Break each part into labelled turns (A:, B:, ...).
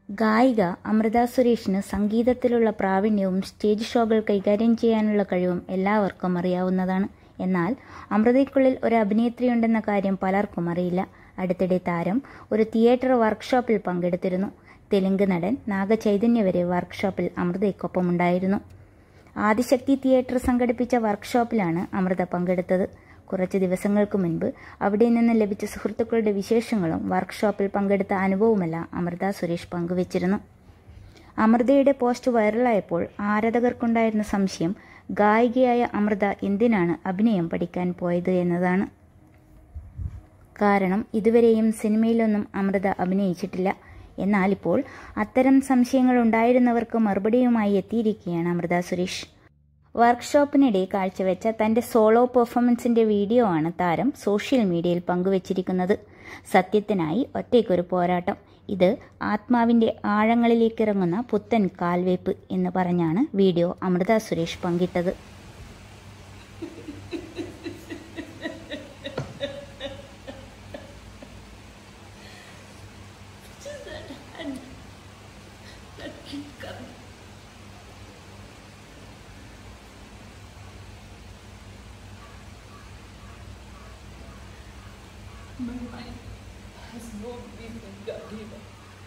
A: ഗായിക അമൃത സുരേഷിന് സംഗീതത്തിലുള്ള പ്രാവീണ്യവും സ്റ്റേജ് ഷോകൾ കൈകാര്യം ചെയ്യാനുള്ള കഴിവും എല്ലാവർക്കും അറിയാവുന്നതാണ് എന്നാൽ അമൃതയ്ക്കുള്ളിൽ ഒരു അഭിനേത്രിയുണ്ടെന്ന കാര്യം പലർക്കും അറിയില്ല അടുത്തിടെ താരം ഒരു തിയേറ്റർ വർക്ക്ഷോപ്പിൽ പങ്കെടുത്തിരുന്നു തെലുങ്ക് നടൻ നാഗചൈതന്യ വരെ വർക്ക്ഷോപ്പിൽ അമൃതയ്ക്കൊപ്പമുണ്ടായിരുന്നു ആദിശക്തി തിയേറ്റർ സംഘടിപ്പിച്ച വർക്ക്ഷോപ്പിലാണ് അമൃത പങ്കെടുത്തത് കുറച്ച് ദിവസങ്ങൾക്ക് മുൻപ് അവിടെ നിന്ന് ലഭിച്ച സുഹൃത്തുക്കളുടെ വിശേഷങ്ങളും വർക്ക്ഷോപ്പിൽ പങ്കെടുത്ത അനുഭവമെല്ലാം അമൃത സുരേഷ് പങ്കുവച്ചിരുന്നു അമൃതയുടെ പോസ്റ്റ് വൈറലായപ്പോൾ ആരാധകർക്കുണ്ടായിരുന്ന സംശയം ഗായികയായ അമൃത എന്തിനാണ് അഭിനയം പഠിക്കാൻ പോയത് എന്നതാണ് കാരണം ഇതുവരെയും സിനിമയിലൊന്നും അമൃത അഭിനയിച്ചിട്ടില്ല എന്നാൽ ഇപ്പോൾ അത്തരം സംശയങ്ങൾ ഉണ്ടായിരുന്നവർക്ക് മറുപടിയുമായി എത്തിയിരിക്കുകയാണ് അമൃത സുരേഷ് വർക്ക്ഷോപ്പിനിടെ കാഴ്ചവെച്ച തന്റെ സോളോ പെർഫോമൻസിന്റെ വീഡിയോ ആണ് താരം സോഷ്യൽ മീഡിയയിൽ പങ്കുവച്ചിരിക്കുന്നത് സത്യത്തിനായി ഒറ്റയ്ക്കൊരു പോരാട്ടം ഇത് ആത്മാവിന്റെ ആഴങ്ങളിലേക്ക് ഇറങ്ങുന്ന പുത്തൻ കാൽവയ്പ് എന്ന് പറഞ്ഞാണ് വീഡിയോ അമൃത സുരേഷ് പങ്കിട്ടത്
B: Just that hand that keep coming. My mind has no peace in Gandhiva.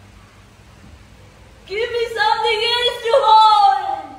B: Give me something else to hold!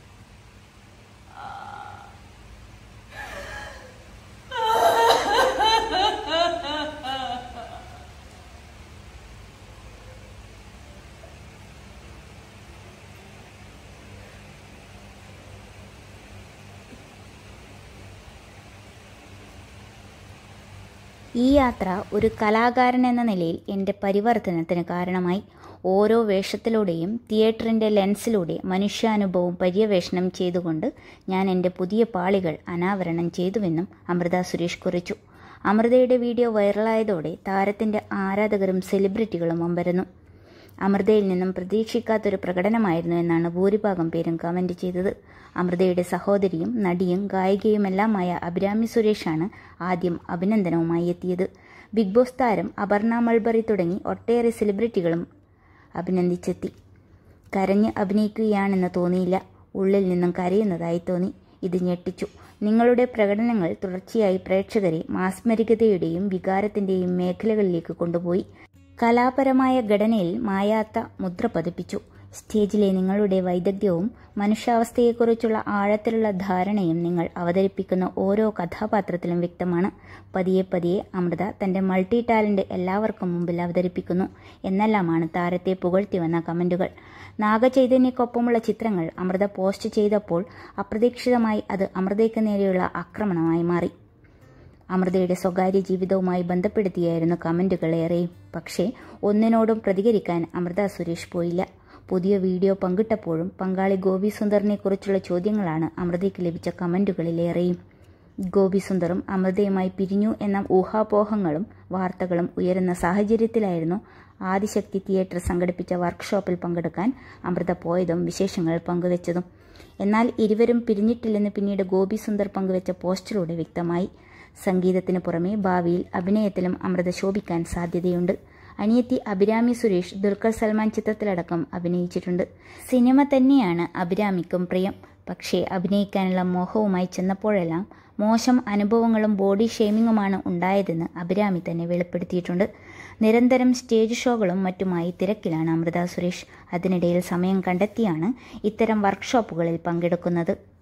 A: ഈ യാത്ര ഒരു കലാകാരൻ എന്ന നിലയിൽ എൻ്റെ പരിവർത്തനത്തിന് കാരണമായി ഓരോ വേഷത്തിലൂടെയും തിയേറ്ററിൻ്റെ ലെൻസിലൂടെ മനുഷ്യാനുഭവം പര്യവേഷണം ചെയ്തുകൊണ്ട് ഞാൻ എൻ്റെ പുതിയ പാളികൾ അനാവരണം ചെയ്തുവെന്നും അമൃത സുരേഷ് കുറിച്ചു അമൃതയുടെ വീഡിയോ വൈറലായതോടെ താരത്തിൻ്റെ ആരാധകരും സെലിബ്രിറ്റികളും അമ്പരന്നു അമൃതയിൽ നിന്നും പ്രതീക്ഷിക്കാത്തൊരു പ്രകടനമായിരുന്നു എന്നാണ് ഭൂരിഭാഗം പേരും കമന്റ് ചെയ്തത് അമൃതയുടെ സഹോദരിയും നടിയും ഗായികയുമെല്ലാമായ അഭിരാമി സുരേഷാണ് ആദ്യം അഭിനന്ദനവുമായി എത്തിയത് ബിഗ് ബോസ് താരം അപർണ മൾബറി തുടങ്ങി ഒട്ടേറെ സെലിബ്രിറ്റികളും അഭിനന്ദിച്ചെത്തി കരഞ്ഞ് അഭിനയിക്കുകയാണെന്ന് തോന്നിയില്ല ഉള്ളിൽ നിന്നും കരയുന്നതായി തോന്നി ഇത് ഞെട്ടിച്ചു നിങ്ങളുടെ പ്രകടനങ്ങൾ തുടർച്ചയായി പ്രേക്ഷകരെ മാസ്മരികതയുടെയും വികാരത്തിൻ്റെയും മേഖലകളിലേക്ക് കൊണ്ടുപോയി കലാപരമായ ഘടനയിൽ മായാത്ത മുദ്ര പതിപ്പിച്ചു സ്റ്റേജിലെ നിങ്ങളുടെ വൈദഗ്ധ്യവും മനുഷ്യാവസ്ഥയെക്കുറിച്ചുള്ള ആഴത്തിലുള്ള ധാരണയും നിങ്ങൾ അവതരിപ്പിക്കുന്ന ഓരോ കഥാപാത്രത്തിലും വ്യക്തമാണ് പതിയെ പതിയെ അമൃത തന്റെ മൾട്ടി ടാലന്റ് എല്ലാവർക്കും മുമ്പിൽ അവതരിപ്പിക്കുന്നു എന്നെല്ലാമാണ് താരത്തെ പുകഴ്ത്തി വന്ന കമന്റുകൾ നാഗചൈതന്യക്കൊപ്പമുള്ള ചിത്രങ്ങൾ അമൃത പോസ്റ്റ് ചെയ്തപ്പോൾ അപ്രതീക്ഷിതമായി അത് അമൃതയ്ക്ക് നേരെയുള്ള ആക്രമണമായി മാറി അമൃതയുടെ സ്വകാര്യ ജീവിതവുമായി ബന്ധപ്പെടുത്തിയായിരുന്നു കമന്റുകൾ ഏറെയും പക്ഷേ ഒന്നിനോടും പ്രതികരിക്കാൻ അമൃത സുരേഷ് പോയില്ല പുതിയ വീഡിയോ പങ്കിട്ടപ്പോഴും പങ്കാളി ഗോപി സുന്ദറിനെ കുറിച്ചുള്ള ചോദ്യങ്ങളാണ് അമൃതയ്ക്ക് ലഭിച്ച കമന്റുകളിലേറെയും ഗോപി സുന്ദറും അമൃതയുമായി പിരിഞ്ഞു എന്ന ഊഹാപോഹങ്ങളും വാർത്തകളും ഉയരുന്ന സാഹചര്യത്തിലായിരുന്നു ആദിശക്തി തിയേറ്റർ സംഘടിപ്പിച്ച വർക്ക്ഷോപ്പിൽ പങ്കെടുക്കാൻ അമൃത പോയതും വിശേഷങ്ങൾ പങ്കുവച്ചതും എന്നാൽ ഇരുവരും പിരിഞ്ഞിട്ടില്ലെന്ന് പിന്നീട് ഗോപി സുന്ദർ പങ്കുവച്ച പോസ്റ്റിലൂടെ വ്യക്തമായി സംഗീതത്തിന് പുറമെ ഭാവിയിൽ അഭിനയത്തിലും അമൃത ശോഭിക്കാൻ സാധ്യതയുണ്ട് അനിയത്തി അഭിരാമി സുരേഷ് ദുൽഖർ സൽമാൻ ചിത്രത്തിലടക്കം അഭിനയിച്ചിട്ടുണ്ട് സിനിമ തന്നെയാണ് അഭിരാമിക്കും പ്രിയം പക്ഷേ അഭിനയിക്കാനുള്ള മോഹവുമായി ചെന്നപ്പോഴെല്ലാം മോശം അനുഭവങ്ങളും ബോഡി ഷെയ്മിങ്ങുമാണ് ഉണ്ടായതെന്ന് അഭിരാമി തന്നെ വെളിപ്പെടുത്തിയിട്ടുണ്ട് നിരന്തരം സ്റ്റേജ് ഷോകളും മറ്റുമായി തിരക്കിലാണ് അമൃത സുരേഷ് അതിനിടയിൽ സമയം കണ്ടെത്തിയാണ് ഇത്തരം വർക്ക്ഷോപ്പുകളിൽ പങ്കെടുക്കുന്നത്